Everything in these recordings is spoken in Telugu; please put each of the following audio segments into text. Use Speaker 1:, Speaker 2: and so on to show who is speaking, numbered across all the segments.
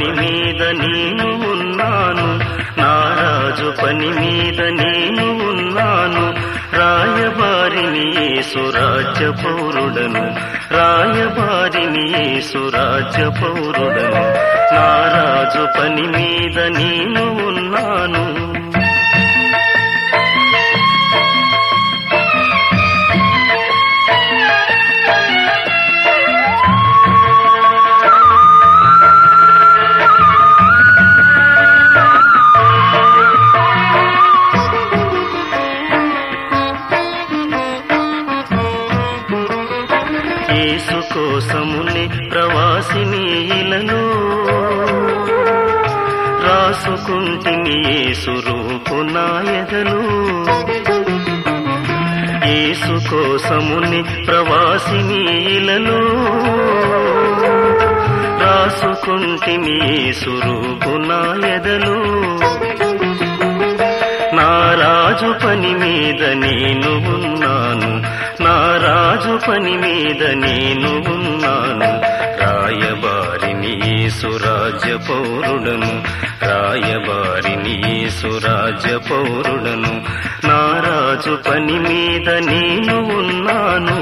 Speaker 1: పని మీద నేను ఉన్నాను నారాజు పని మీద నేను ఉన్నాను రాయబారిని సురాజ్య పౌరుడను రాయబారిని సురాజ్య పౌరుడను నారాజు పని మీద నేను ఉన్నాను యేసు కోసముని ప్రవాసిని ఇలను రాసుకుంటిని యేసు రూపు నాయదలు యేసు కోసముని ప్రవాసిని ఇలను రాసుకుంటిని యేసు రూపు నాయదలు నా రాజు పని మీద నేను ఉన్నాను నా రాజు పని మీద నేను ఉన్నాను రాయబారిని సురాజ్య పౌరుడను రాయబారిని సురాజ్య పౌరుడను నా రాజు పని మీద నేను ఉన్నాను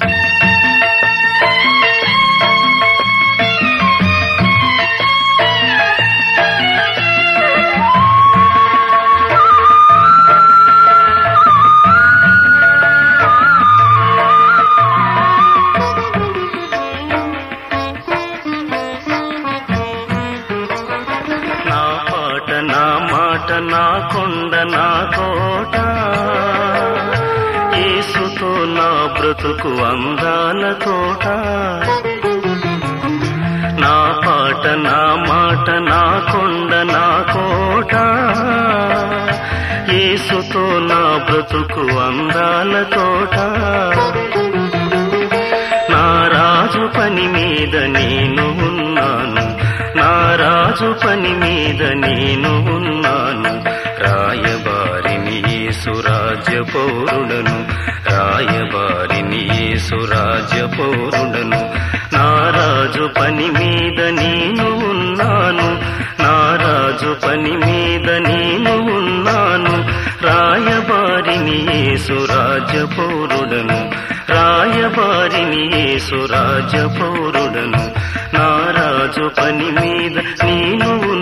Speaker 1: నా పాట నా మాట నా కొండ నా కోట ఏసుతో నా బ్రతుకు అందాల తోట నా పాట నా మాట నా కొండ నా కోట ఏసుతో నా బ్రతుకు అందాల తోట నా రాజు పని మీద నేను ఉన్నాను నా రాజు పని మీద నేను ఉన్నాను రాయబారిని సురాజ్య పౌరుడను రాయబారిని సురాజ్య పౌరుడను నా రాజు పని మీద నేను ఉన్నాను నా రాజు పని మీద నేను ఉన్నాను రాయబారిని సురాజ్య పౌరుడను రాయబారిని సురాజ్య పౌరుడను నా రాజు పని మీద నేను